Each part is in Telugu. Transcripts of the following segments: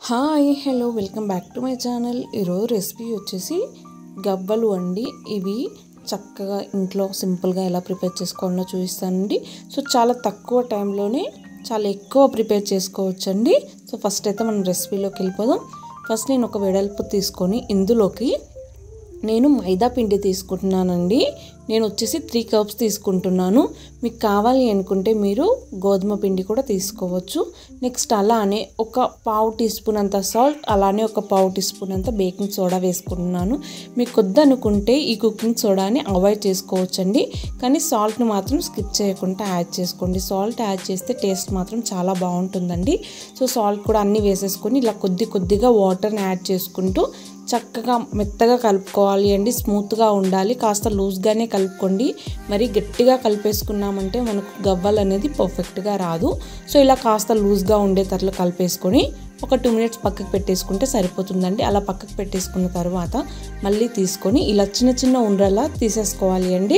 hi hello welcome back to my channel ఈరోజు రెసిపీ వచ్చేసి గవ్వలు అండి ఇవి చక్కగా ఇంట్లో సింపుల్గా ఎలా ప్రిపేర్ చేసుకోవాలో చూపిస్తానండి సో చాలా తక్కువ టైంలోనే చాలా ఎక్కువ ప్రిపేర్ చేసుకోవచ్చండి సో ఫస్ట్ అయితే మనం రెసిపీలోకి వెళ్ళిపోదాం ఫస్ట్ నేను ఒక వెడల్పు తీసుకొని ఇందులోకి నేను మైదా పిండి తీసుకుంటున్నానండి నేను వచ్చేసి త్రీ కప్స్ తీసుకుంటున్నాను మీకు కావాలి అనుకుంటే మీరు గోధుమ పిండి కూడా తీసుకోవచ్చు నెక్స్ట్ అలానే ఒక పావు టీ స్పూన్ అంత సాల్ట్ అలానే ఒక పావు టీ స్పూన్ అంత బేకింగ్ సోడా వేసుకుంటున్నాను మీకు వద్దనుకుంటే ఈ కుకింగ్ సోడాని అవాయిడ్ చేసుకోవచ్చండి కానీ సాల్ట్ని మాత్రం స్కిప్ చేయకుండా యాడ్ చేసుకోండి సాల్ట్ యాడ్ చేస్తే టేస్ట్ మాత్రం చాలా బాగుంటుందండి సో సాల్ట్ కూడా అన్నీ వేసేసుకొని ఇలా కొద్ది కొద్దిగా వాటర్ని యాడ్ చేసుకుంటూ చక్కగా మెత్తగా కలుపుకోవాలి అండి స్మూత్గా ఉండాలి కాస్త లూజ్గానే కలుపుకోండి మరి గట్టిగా కలిపేసుకున్నామంటే మనకు గవ్వలు అనేది పర్ఫెక్ట్గా రాదు సో ఇలా కాస్త లూజ్గా ఉండేటట్లు కలిపేసుకొని ఒక టూ మినిట్స్ పక్కకు పెట్టేసుకుంటే సరిపోతుందండి అలా పక్కకు పెట్టేసుకున్న తర్వాత మళ్ళీ తీసుకొని ఇలా చిన్న చిన్న ఉండలా తీసేసుకోవాలి అండి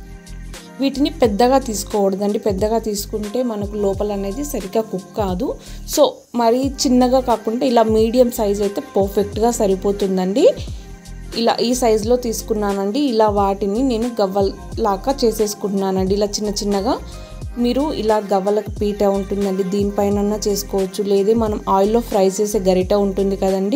వీటిని పెద్దగా తీసుకోకూడదండి పెద్దగా తీసుకుంటే మనకు లోపల అనేది సరిగ్గా కుక్ కాదు సో మరీ చిన్నగా కాకుండా ఇలా మీడియం సైజ్ అయితే పర్ఫెక్ట్గా సరిపోతుందండి ఇలా ఈ సైజులో తీసుకున్నానండి ఇలా వాటిని నేను గవ్వలాగా చేసేసుకుంటున్నానండి ఇలా చిన్న చిన్నగా మీరు ఇలా గవ్వలకు పీట ఉంటుందండి దీనిపైన చేసుకోవచ్చు లేదా మనం ఆయిల్లో ఫ్రై చేసే గరిట ఉంటుంది కదండి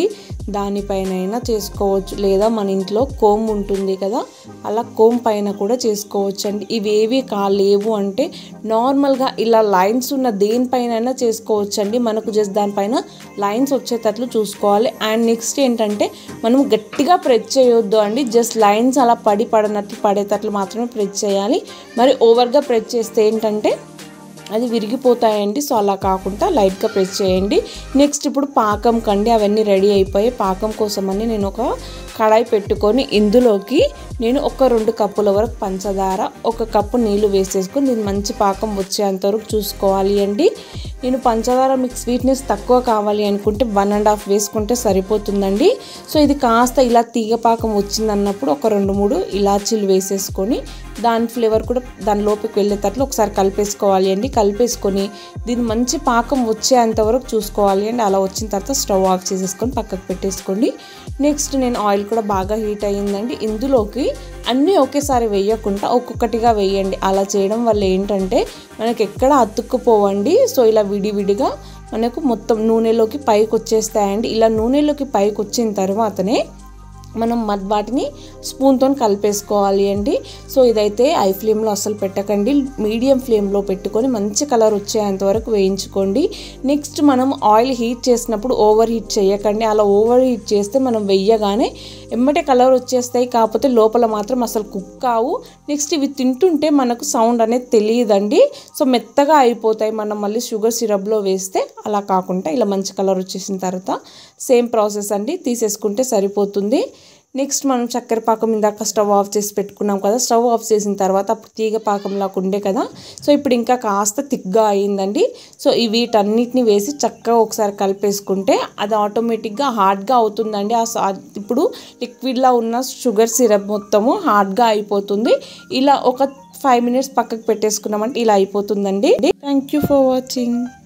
దానిపైన చేసుకోవచ్చు లేదా మన ఇంట్లో కోమ్ ఉంటుంది కదా అలా కోమ్ పైన కూడా చేసుకోవచ్చు అండి ఇవేవి కాలేవు అంటే నార్మల్గా ఇలా లైన్స్ ఉన్న దేనిపైన చేసుకోవచ్చు అండి మనకు జస్ట్ దానిపైన లైన్స్ వచ్చేటట్లు చూసుకోవాలి అండ్ నెక్స్ట్ ఏంటంటే మనం గట్టిగా ప్రెస్ చేయొద్దు అండి జస్ట్ లైన్స్ అలా పడి పడనట్లు పడేటట్లు మాత్రమే ప్రెస్ చేయాలి మరి ఓవర్గా ప్రెస్ చేస్తే ఏంటంటే అది విరిగిపోతాయండి సో అలా కాకుండా లైట్గా ప్రెస్ చేయండి నెక్స్ట్ ఇప్పుడు పాకం కండి అవన్నీ రెడీ అయిపోయి పాకం కోసమని నేను ఒక కడాయి పెట్టుకొని ఇందులోకి నేను ఒక రెండు కప్పుల వరకు పంచదార ఒక కప్పు నీళ్లు వేసేసుకొని దీన్ని మంచి పాకం వచ్చేంత వరకు చూసుకోవాలి అండి నేను పంచదార మీకు స్వీట్నెస్ తక్కువ కావాలి అనుకుంటే వన్ అండ్ హాఫ్ వేసుకుంటే సరిపోతుందండి సో ఇది కాస్త ఇలా తీగ పాకం వచ్చింది అన్నప్పుడు ఒక రెండు మూడు ఇలాచీలు వేసేసుకొని దాని ఫ్లేవర్ కూడా దాని లోపలికి వెళ్ళేటట్లు ఒకసారి కలిపేసుకోవాలి అండి కలిపేసుకొని దీన్ని మంచి పాకం వచ్చేంత వరకు చూసుకోవాలి అండి అలా వచ్చిన తర్వాత స్టవ్ ఆఫ్ చేసేసుకొని పక్కకు పెట్టేసుకోండి నెక్స్ట్ నేను ఆయిల్ కూడా బాగా హీట్ అయ్యిందండి ఇందులోకి అన్నీ ఒకేసారి వేయకుండా ఒక్కొక్కటిగా వేయండి అలా చేయడం వల్ల ఏంటంటే మనకి ఎక్కడ అతుక్కుపోవండి సో ఇలా విడివిడిగా మనకు మొత్తం నూనెలోకి పైకి వచ్చేస్తాయండి ఇలా నూనెలోకి పైకి వచ్చిన తర్వాతనే మనం వాటిని స్పూన్తో కలిపేసుకోవాలి అండి సో ఇదైతే ఐ ఫ్లేమ్లో అస్సలు పెట్టకండి మీడియం ఫ్లేమ్లో పెట్టుకొని మంచి కలర్ వచ్చేంత వరకు వేయించుకోండి నెక్స్ట్ మనం ఆయిల్ హీట్ చేసినప్పుడు ఓవర్ హీట్ చేయకండి అలా ఓవర్ హీట్ చేస్తే మనం వెయ్యగానే ఎమ్మటే కలర్ వచ్చేస్తాయి కాకపోతే లోపల మాత్రం అసలు కుక్ కావు నెక్స్ట్ ఇవి తింటుంటే మనకు సౌండ్ అనేది తెలియదండి సో మెత్తగా అయిపోతాయి మనం మళ్ళీ షుగర్ సిరప్లో వేస్తే అలా కాకుండా ఇలా మంచి కలర్ వచ్చేసిన తర్వాత సేమ్ ప్రాసెస్ అండి తీసేసుకుంటే సరిపోతుంది నెక్స్ట్ మనం చక్కెర పాకం ఇందాక స్టవ్ ఆఫ్ చేసి పెట్టుకున్నాం కదా స్టవ్ ఆఫ్ చేసిన తర్వాత అప్పుడు తీగ పాకంలాగా ఉండే కదా సో ఇప్పుడు ఇంకా కాస్త థిక్గా అయ్యిందండి సో ఈ వీటన్నిటిని వేసి చక్కగా ఒకసారి కలిపేసుకుంటే అది ఆటోమేటిక్గా హార్డ్గా అవుతుందండి ఆ ఇప్పుడు లిక్విడ్లా ఉన్న షుగర్ సిరప్ మొత్తము హార్డ్గా అయిపోతుంది ఇలా ఒక ఫైవ్ మినిట్స్ పక్కకు పెట్టేసుకున్నామంటే ఇలా అయిపోతుందండి థ్యాంక్ యూ ఫర్ వాచింగ్